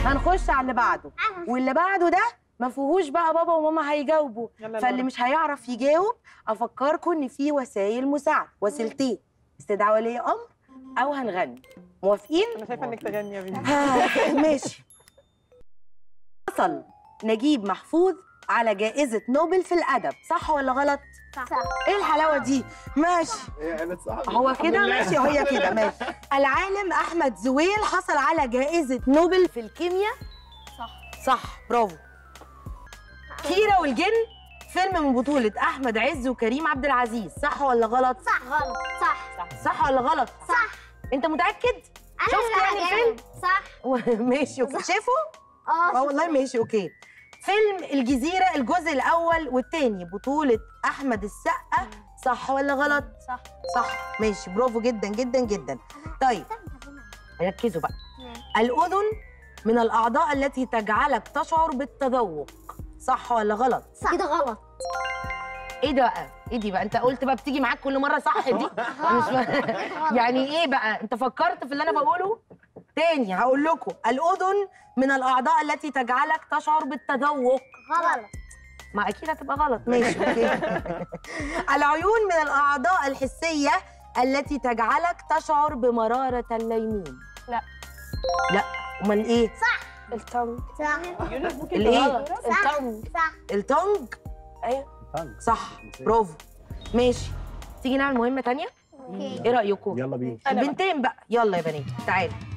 هنخش على اللي بعده واللي بعده ده ما فيهوش بقى بابا وماما هيجاوبوا يلا فاللي لورا. مش هيعرف يجاوب افكركم ان في وسائل مساعده وسيلتين استدعاء ولي امر او هنغني موافقين انا شايفه انك تغني يا بنتي آه، ماشي حصل نجيب محفوظ على جائزة نوبل في الأدب صح ولا غلط؟ صح إيه الحلاوة دي؟ ماشي هي قالت صح هو كده ماشي هي كده ماشي العالم أحمد زويل حصل على جائزة نوبل في الكيمياء صح صح برافو كيرة والجن فيلم من بطولة أحمد عز وكريم عبد العزيز صح ولا غلط؟ صح غلط صح صح ولا غلط؟ صح أنت متأكد؟ انا شفت اللي يعني هجاوب. صح ماشي أوكي شايفه؟ اه اه والله ماشي اوكي فيلم الجزيرة الجزء الأول والتاني بطولة أحمد السقا صح ولا غلط؟ صح صح ماشي برافو جدا جدا جدا طيب ركزوا بقى الأذن من الأعضاء التي تجعلك تشعر بالتذوق صح ولا غلط؟ صح كده غلط ايه ده بقى؟ ايه دي بقى؟ انت قلت بقى بتيجي معاك كل مرة صح دي؟ أنا مش فا- يعني ايه بقى؟ انت فكرت في اللي انا بقوله؟ تاني هقول لكم الأذن من الأعضاء التي تجعلك تشعر بالتذوق غلط ما اكيد هتبقى غلط ماشي اوكي العيون من الاعضاء الحسيه التي تجعلك تشعر بمراره الليمون لا. لا امال ايه التونج صح الايه التونج صح التونج صح برافو ماشي تيجي نعمل مهمه تانية اوكي ايه رايكم يلا بينا البنتين بقى يلا يا بنات تعالوا